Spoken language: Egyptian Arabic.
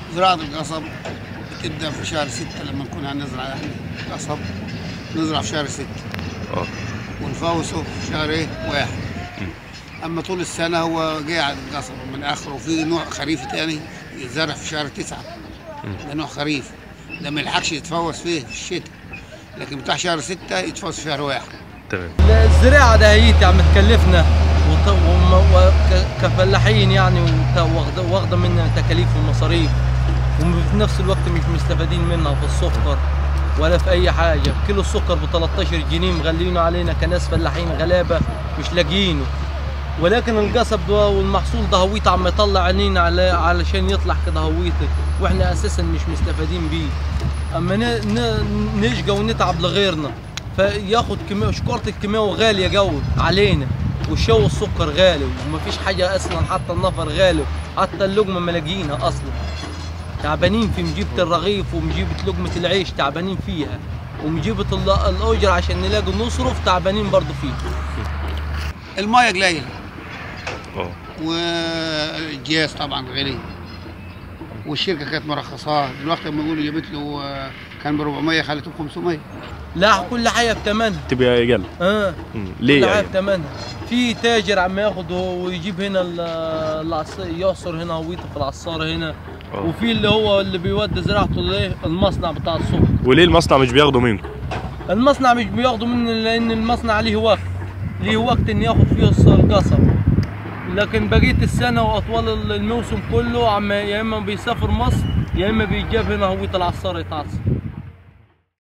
زراعة القصب بتبدأ في شهر ستة لما نكون هنزرع يعني قصب نزرع في شهر ستة اه ونفوسه في شهر ايه واحد أما طول السنة هو قاعد القصب من آخره وفي نوع خريفي تاني يتزرع في شهر تسعة ده نوع خريف ده ما يلحقش يتفوس فيه في الشتاء لكن بتاع شهر ستة يتفوس في شهر واحد تمام الزراعة دهيت عم تكلفنا وط- وم- وك- كفلاحين يعني وت- واخدة واخدة مننا تكاليف ومصاريف وفي نفس الوقت مش مستفادين منها في السكر ولا في أي حاجة كيلو السكر ب 13 جنيه مغلينه علينا كناس فلاحين غلابة مش لاقيينه ولكن القصب ده والمحصول ده هويت عم يطلع عينينا على علشان يطلع كده هويته واحنا اساسا مش مستفادين بيه اما ن- ن- نشقى ونتعب لغيرنا فياخد كمية شكارة الكيماوي غالية قوي علينا والشو السكر غالي ومفيش حاجة اصلا حتى النفر غالي حتى اللقمة ملاقيينها اصلا تعبانين في مجيبة الرغيف ومجيبة لقمة العيش تعبانين فيها ومجيبة ال- الأجر عشان نلاقي نصرف تعبانين برضو فيها المية قليلة اه والجهاز طبعا غالي والشركه كانت مرخصاه دلوقتي لما يقولوا جابت له آه، كان ب 400 خلته ب 500 لا كل حاجة بتمنها تبقى اقل اه مم. ليه كل حاجة يعني بتمنها في تاجر عم ياخد ويجيب هنا ال- العص- يعصر هنا هويته في العصارة هنا آه. وفي اللي هو اللي بيودي زراعته ليه المصنع بتاع السكر وليه المصنع مش بياخده منكم المصنع مش بياخده مني لان المصنع ليه وقت ليه وقت ان ياخد فيه الص- القصب لكن بقيه السنه واطوال الموسم كله عم يا اما بيسافر مصر يا اما بيجاب هنا هويه العصاره يتعصر